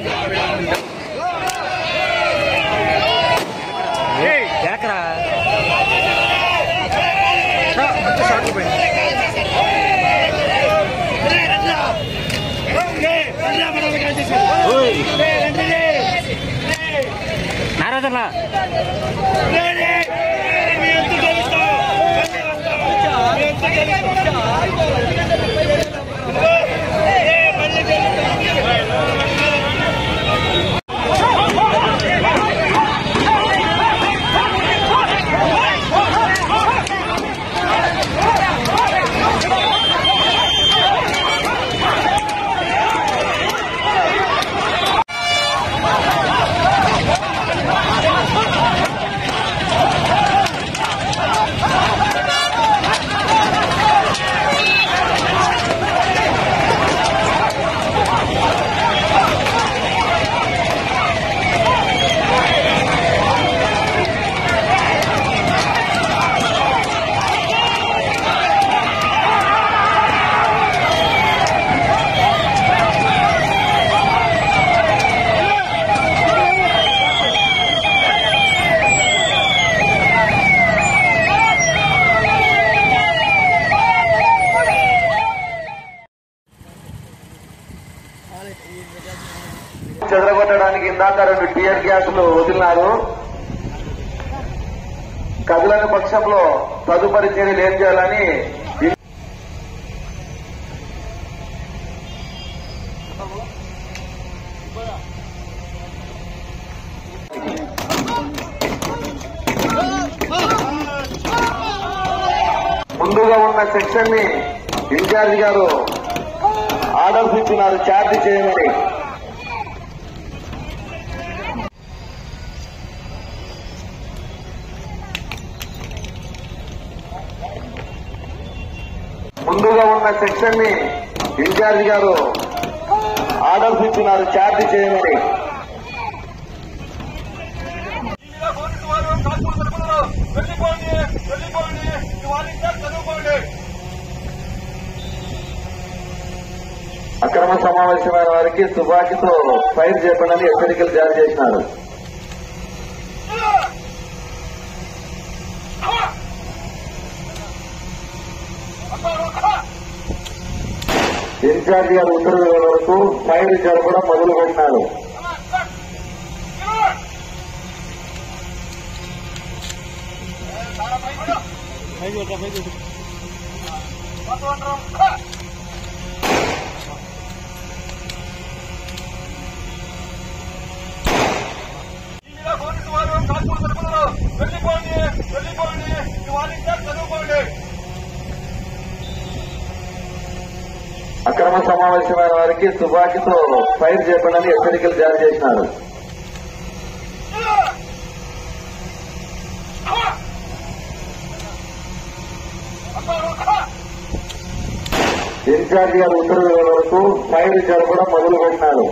ఎక్కరా నారాజన్న చెదరగొట్టడానికి ఇందాక రెండు టీయర్ గ్యాసులు వదిలినారు కదలని పక్షంలో తదుపరి చర్యలు ఏం చేయాలని ముందుగా ఉన్న సెక్షన్ ని ఇన్ఛార్జ్ గారు ఆర్డర్స్ ఇచ్చినారు ఛార్జ్ చేయమని ముందుగా ఉన్న సెక్షన్ ని ఇన్ఛార్జ్ గారు ఆర్డర్స్ ఇచ్చినారు ఛార్జ్ చేయమని అక్రమ సమావేశమైన వారికి తుపాకీతో ఫైర్ చేయకుండా హెచ్చరికలు జారీ చేసినారు ఇన్ఛార్జ్ గారు ఉత్తర్వుల వరకు ఫైర్ జరపడం మొదలు పెట్టినారు అక్రమ సమావేశమైన వారికి తుపాకీతో ఫైర్ చేయకుండా హెచ్చరికలు జారీ చేసినారు ఇన్ఛార్జ్ గారు ఉత్తర్వుల వరకు ఫైర్ జరపడం మొదలు పెట్టినారు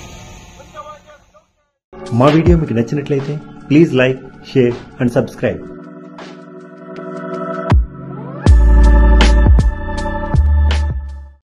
మా వీడియో మీకు నచ్చినట్లయితే please like share and subscribe